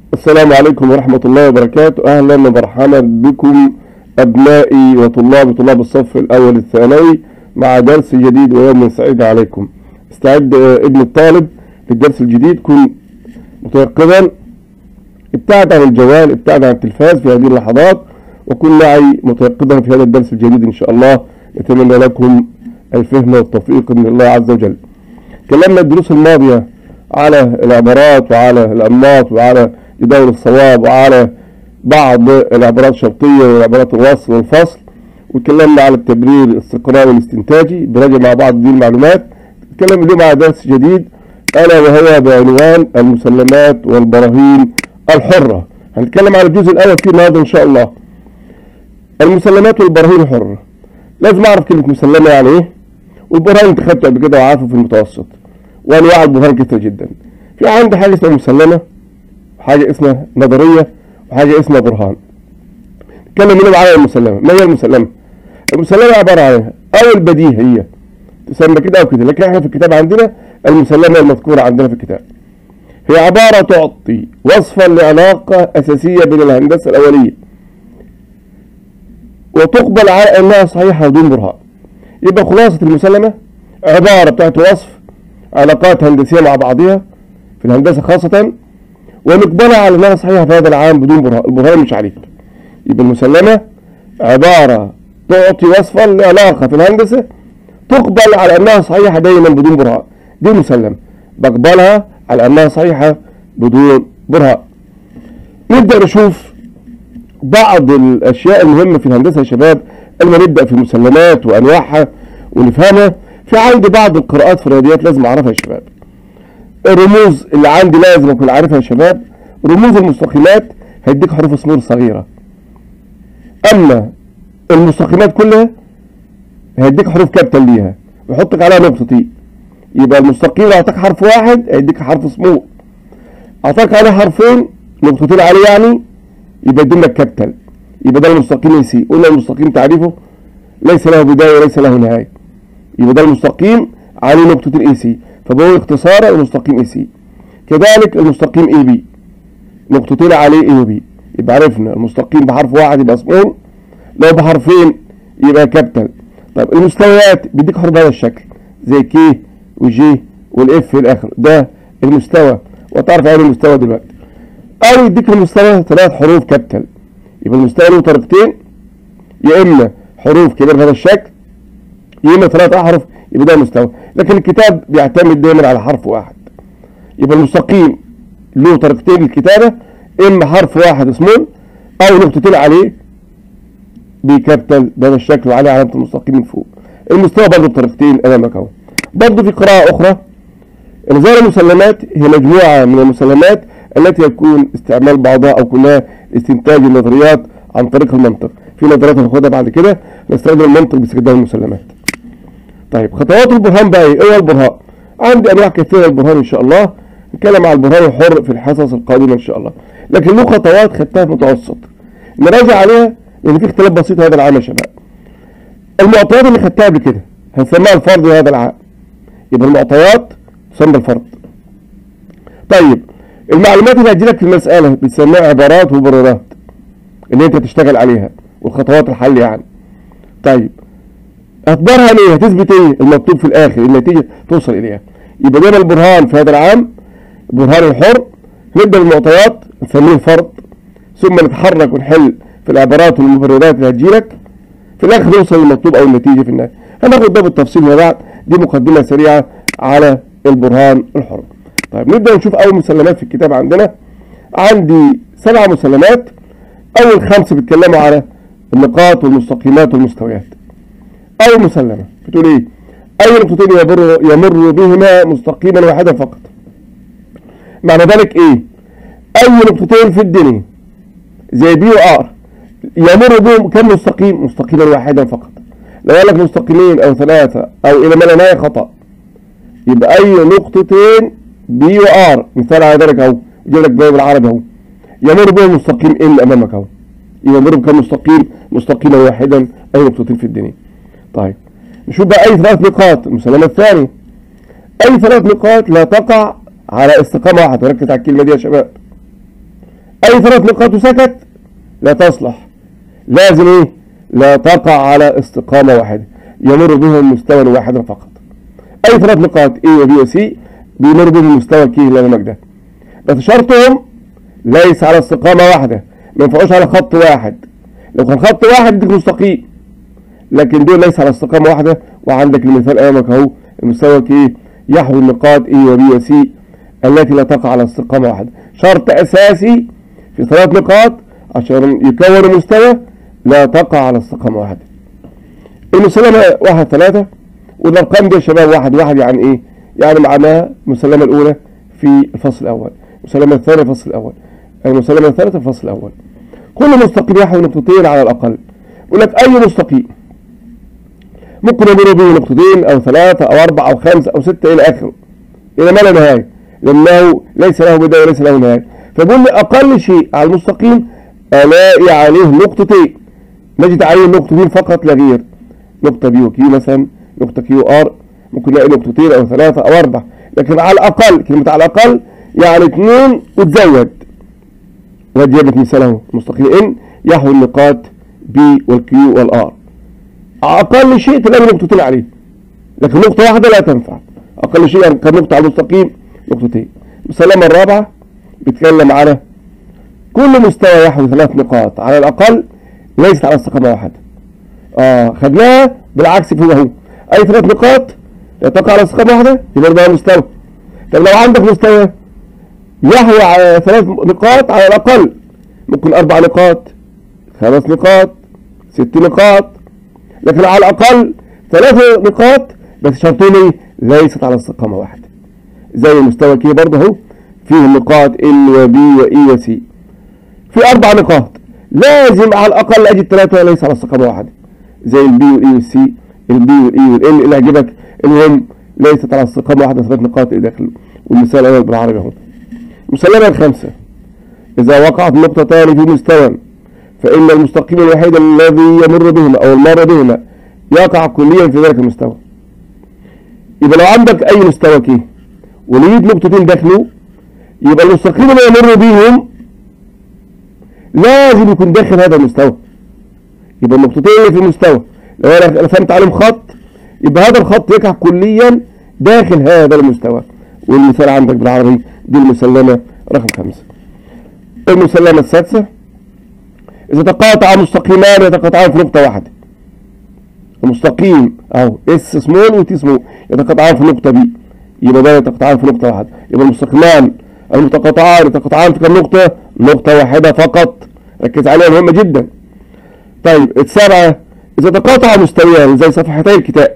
السلام عليكم ورحمة الله وبركاته أهلا ومرحبا بكم أبنائي وطلاب طلاب الصف الأول الثانوي مع درس جديد ويوم سعيد عليكم استعد آه، ابن الطالب للدرس الجديد كن متيقظا ابتعد عن الجوال ابتعد عن التلفاز في هذه اللحظات وكن معي متيقظا في هذا الدرس الجديد إن شاء الله نتمنى لكم الفهم والتوفيق من الله عز وجل تكلمنا الدروس الماضية على العبارات وعلى الأنماط وعلى جداول الصواب وعلى بعض العبارات الشرطية والعبارات الوصل والفصل وتكلمنا على التبرير الاستقرائي والاستنتاجي بنراجع مع بعض دي المعلومات نتكلم اليوم على درس جديد ألا وهو بعنوان المسلمات والبراهين الحرة هنتكلم على الجزء الأول فيه النهارده إن شاء الله المسلمات والبراهين الحرة لازم أعرف كلمة مسلمة يعني إيه والبرهان أنت خدته قبل كده وعارفه في المتوسط وأنواع البرهان كتير جدا في عندي حاجة اسمها مسلمة وحاجة اسمها نظرية وحاجة اسمها برهان نتكلم اليوم على المسلمة ما هي المسلمة المسلمة عبارة عن إيه؟ أو البديهية تسمى كده أو كده لكن احنا في الكتاب عندنا المسلمة المذكورة عندنا في الكتاب هي عبارة تعطي وصفا لعلاقة أساسية بين الهندسة الأولية وتقبل على أنها صحيحة بدون برهان يبقى خلاصة المسلمة عبارة بتاعت وصف علاقات هندسية مع بعضها في الهندسة خاصة ونقبلها على أنها صحيحة في هذا العام بدون برهان البرهان مش عليك يبقى المسلمة عبارة تعطي وصفا لعلاقة في الهندسة تقبل على أنها صحيحة دايما بدون برهان دي مسلمة بقبلها على أنها صحيحة بدون برهان نبدأ نشوف بعض الأشياء المهمة في الهندسة يا شباب قبل ما نبدأ في المسلمات وأنواعها ونفهمها في عندي بعض القراءات في الرياضيات لازم أعرفها يا شباب الرموز اللي عندي لازم أكون عارفها يا شباب رموز المستقيمات هيديك حروف اسمور صغيرة أما المستقيمات كلها هيديك حروف كابيتال ليها ويحطك عليها نقطتين يبقى المستقيم لو اعطاك حرف واحد هيديك حرف سمول اعطاك عليه حرفين نقطتين عليه يعني يبقى يديم لك كابيتال يبقى ده المستقيم اي سي قلنا المستقيم تعريفه ليس له بدايه وليس له نهايه يبقى ده المستقيم عليه نقطتين اي سي فبقول اختصارا المستقيم اي سي كذلك المستقيم اي بي نقطتين عليه اي وبي يبقى عرفنا المستقيم بحرف واحد يبقى سمول لو بحرفين يبقى كابيتال طيب المستويات بيديك حروف بهذا الشكل زي كي وجي والاف في الاخر ده المستوى وتعرف يعني المستوى دلوقتي او يديك المستوى ثلاث حروف كابيتال يبقى المستوى له طريقتين يا اما حروف كبيره بهذا الشكل يا اما ثلاث احرف يبقى ده مستوى لكن الكتاب بيعتمد دايما على حرف واحد يبقى المستقيم له طريقتين للكتابه اما حرف واحد سمول او نقطتين عليه بكابيتال بهذا الشكل وعليه علامه المستقيم من فوق المستوى برضه بطريقتين امامك اهو برضه في قراءة أخرى نظام المسلمات هي مجموعة من المسلمات التي يكون استعمال بعضها أو كلها استنتاج النظريات عن طريق المنطق في نظريات هناخدها بعد كده نستخدم المنطق باستخدام المسلمات طيب خطوات البرهان بقى ايه؟ ايه هو البرهان؟ عندي انواع كثيرة للبرهان ان شاء الله نتكلم عن البرهان الحر في الحصص القادمة ان شاء الله لكن له خطوات خدتها في متوسط نراجع عليها لان في اختلاف بسيط هذا العام يا شباب المعطيات اللي خدتها قبل كده هنسميها الفرض هذا العام يبقى المعطيات تسمى الفرض طيب المعلومات اللي هتجيلك في المسألة بتسميها عبارات ومبررات اللي انت تشتغل عليها والخطوات الحل يعني طيب اخبارها ايه هتثبت ايه المطلوب في الاخر النتيجة توصل اليها يبقى ده البرهان في هذا العام البرهان الحر نبدأ بالمعطيات نسميه فرض ثم نتحرك ونحل في العبارات والمبررات اللي هتجيلك في الاخر نوصل للمطلوب او النتيجة في النهاية هناخد ده بالتفصيل فيما بعد دي مقدمة سريعة على البرهان الحر طيب نبدأ نشوف أول مسلمات في الكتاب عندنا عندي سبع مسلمات أول خمسة بيتكلموا على النقاط والمستقيمات والمستويات أول مسلمة بتقول إيه أي نقطتين يمر, يمر بهما مستقيما واحدا فقط معنى ذلك إيه أي نقطتين في الدنيا زي بي وآر يمر بهم كم مستقيم مستقيما واحدا فقط لو قال لك مستقيمين او ثلاثة او الى ما لا نهاية خطأ يبقى اي نقطتين بي وار مثال على ذلك اهو يجيب لك باب العربي اهو يمر بهم مستقيم ان امامك اهو يمر بكم مستقيم مستقيما واحدا اي نقطتين في الدنيا طيب نشوف بقى اي ثلاث نقاط المسلمة الثاني اي ثلاث نقاط لا تقع على استقامة واحدة ركز على الكلمة دي يا شباب اي ثلاث نقاط وسكت لا تصلح لازم ايه لا تقع على استقامة واحدة يمر بهم مستوى واحدا فقط اي ثلاث نقاط A و B و C بيمر بهم مستوى كي اللي هناك ده بس شرطهم ليس على استقامة واحدة ما ينفعوش على خط واحد لو كان خط واحد يديك مستقيم لكن دول ليس على استقامة واحدة وعندك المثال امامك اهو المستوى كي يحوي النقاط A و B و C التي لا تقع على استقامة واحدة شرط اساسي في ثلاث نقاط عشان يكون مستوى لا تقع على استقامة واحدة المسلمة واحد ثلاثة والأرقام دي يا شباب واحد واحد يعني إيه؟ يعني معناها المسلمة الأولى في الفصل الأول المسلمة الثانية في الفصل الأول المسلمة الثالثة في الفصل الأول كل مستقيم يحوي نقطتين على الأقل يقول لك أي مستقيم ممكن يمر به نقطتين أو ثلاثة أو أربعة أو خمسة أو ستة إلى آخره إلى ما لا نهاية لأنه ليس له بداية وليس له نهاية فبيقول لي أقل شيء على المستقيم ألاقي عليه نقطتين نجد عليه نقطتين فقط لا غير نقطة بي وكيو مثلا نقطة كيو ار ممكن نلاقي نقطتين أو ثلاثة أو أربعة لكن على الأقل كلمة على الأقل يعني اثنين وتزود وأجيب لك مثال أهو مستقيم إن يحوي النقاط بي والكيو والآر أقل شيء تلاقي نقطتين عليه لكن نقطة واحدة لا تنفع أقل شيء يعني كان نقطة على المستقيم نقطتين المسلمة الرابعة بيتكلم على كل مستوى يحوي ثلاث نقاط على الأقل ليست على استقامة واحدة اه خدناها بالعكس فوق اهو اي ثلاث نقاط لا تقع على استقامة واحدة يبقى ده مستوى طب لو عندك مستوى يحوي على ثلاث نقاط على الأقل ممكن أربع نقاط خمس نقاط ست نقاط لكن على الأقل ثلاث نقاط بس شرطين ايه ليست على استقامة واحدة زي المستوى كي برضه اهو فيه النقاط ال وبي واي وسي في أربع نقاط لازم على الأقل أجد ثلاثة ليس على استقامة واحدة زي البي والإي والسي البي والإي والإل اللي هجيبك المهم ليست على استقامة واحدة ثلاث نقاط إلى داخل والمثال الأول بالعربي أهو المسلمة الخامسة إذا وقعت نقطتان في مستوى فإن المستقيم الوحيد الذي يمر بهما أو المر بهما يقع كليا في ذلك المستوى يبقى لو عندك أي مستوى كيه ولقيت نقطتين داخله يبقى المستقيم اللي يمر بيهم لازم يكون داخل هذا المستوى يبقى النقطتين اللي في المستوى لو انا رسمت عليهم خط يبقى هذا الخط يقع كليا داخل هذا المستوى والمثال عندك بالعربي دي المسلمة رقم خمسة المسلمة السادسة إذا تقاطع مستقيمان يتقاطعان في نقطة واحدة المستقيم أهو اس سمول وتي سمول يتقاطعان في نقطة بي يبقى ده يتقاطعان في نقطة واحدة يبقى المستقيمان المتقاطعان يتقاطعان في كم نقطة؟ نقطة واحدة فقط ركز عليها مهمة جدا طيب السابعة إذا تقاطع مستويان زي صفحتي الكتاب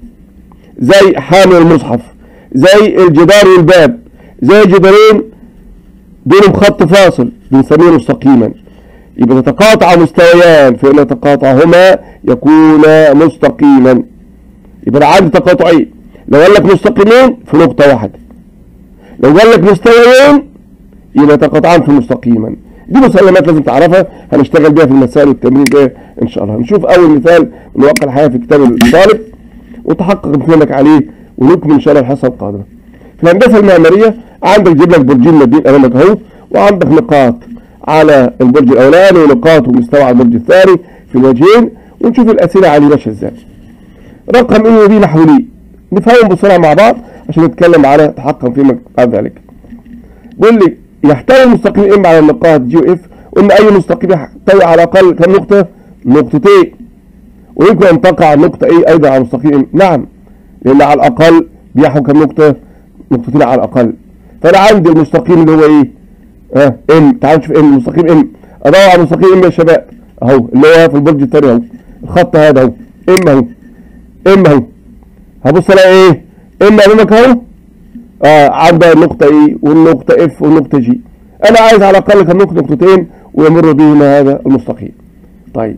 زي حامل المصحف زي الجدار والباب زي جدارين بينهم خط فاصل بنسميه مستقيما يبقى تتقاطع مستويان فإن تقاطعهما يكون مستقيما يبقى عندي تقاطعين لو قال لك مستقيمين في نقطة واحدة لو قال لك مستويين يبقى تقاطعان في مستقيما دي مسلمات لازم تعرفها هنشتغل بيها في المسائل والتمرين ده ان شاء الله هنشوف اول مثال من واقع الحياه في كتاب الطالب وتحقق بفهمك عليه ونكمل ان شاء الله الحصه القادمه في الهندسه المعماريه عندك جيب لك برجين مبنيين امامك اهو وعندك نقاط على البرج الاولاني ونقاط ومستوى على البرج الثاني في الوجهين ونشوف الاسئله عليه ماشيه ازاي رقم ايه ودي نحو لي نفهمهم بسرعه مع بعض عشان نتكلم على تحقق فيما بعد ذلك بيقول لي يحتوي المستقيم ام على النقاط جي واف قلنا اي مستقيم يحتوي على الاقل كم نقطه نقطتين ويمكن ان تقع نقطه ايه ايضا على المستقيم نعم لان على الاقل بيحوي كم نقطه نقطتين على الاقل فانا عندي المستقيم اللي هو ايه ها ام تعال نشوف ام المستقيم ام ادور على المستقيم ام يا شباب اهو اللي هو في البرج الثاني اهو الخط هذا اهو ام اهو ام اهو هبص الاقي ايه ام امامك اهو آه عندها النقطة ايه والنقطة اف والنقطة جي انا عايز على الاقل كم نقطة نقطتين ويمر بهما هذا المستقيم طيب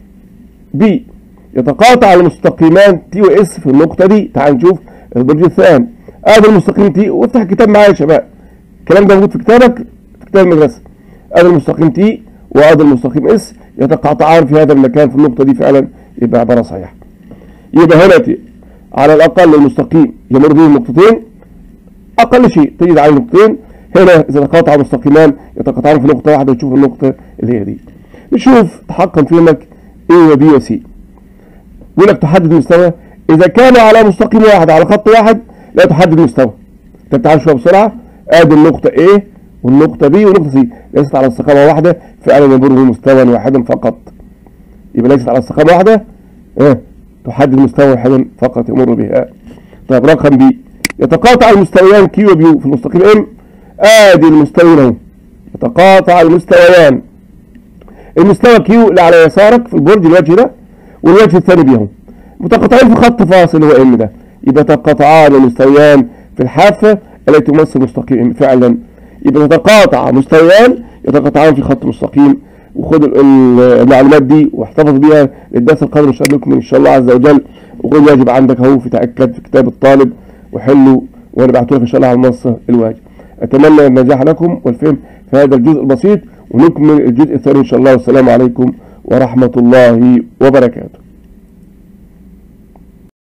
بي يتقاطع المستقيمان تي واس في النقطة دي تعال نشوف البرج الثاني ادي المستقيم تي وافتح الكتاب معايا يا شباب الكلام ده موجود في كتابك في كتاب المدرسة ادي المستقيم تي وادي المستقيم اس يتقاطعان في هذا المكان في النقطة دي فعلا يبقى عبارة صحيحة يبقى هنا تي على الاقل المستقيم يمر به نقطتين اقل شيء تجد عليه نقطتين هنا اذا تقاطع مستقيمان يتقاطعان في نقطه واحده وتشوف النقطه اللي هي دي نشوف تحقق في لك A و B و C بيقول لك تحدد مستوى اذا كان على مستقيم واحد على خط واحد لا تحدد مستوى طب تعال شويه بسرعه ادي النقطه A والنقطه B والنقطه C ليست على استقامه واحده فعلا يمر مستوى واحدا فقط يبقى ليست على استقامه واحده ايه تحدد مستوى واحدا فقط يمر بها طيب رقم بي يتقاطع المستويان كيو وبيو في المستقيم ام ادي المستويين اهو يتقاطع المستويان المستوى كيو اللي على يسارك في البرج الوجه ده والوجه الثاني بيهم متقاطعين في خط فاصل هو ام ده يبقى تقاطعان المستويان في الحافه التي تمثل مستقيم ام فعلا يبقى تتقاطع مستويان يتقاطعان في خط مستقيم وخد المعلومات دي واحتفظ بيها للدرس القادم ان شاء الله ان شاء الله عز وجل وخد واجب عندك اهو في تاكد في كتاب الطالب وحله وانا بعته لك ان شاء الله على المنصه الواجب اتمنى النجاح لكم والفهم في هذا الجزء البسيط ونكمل الجزء الثاني ان شاء الله والسلام عليكم ورحمه الله وبركاته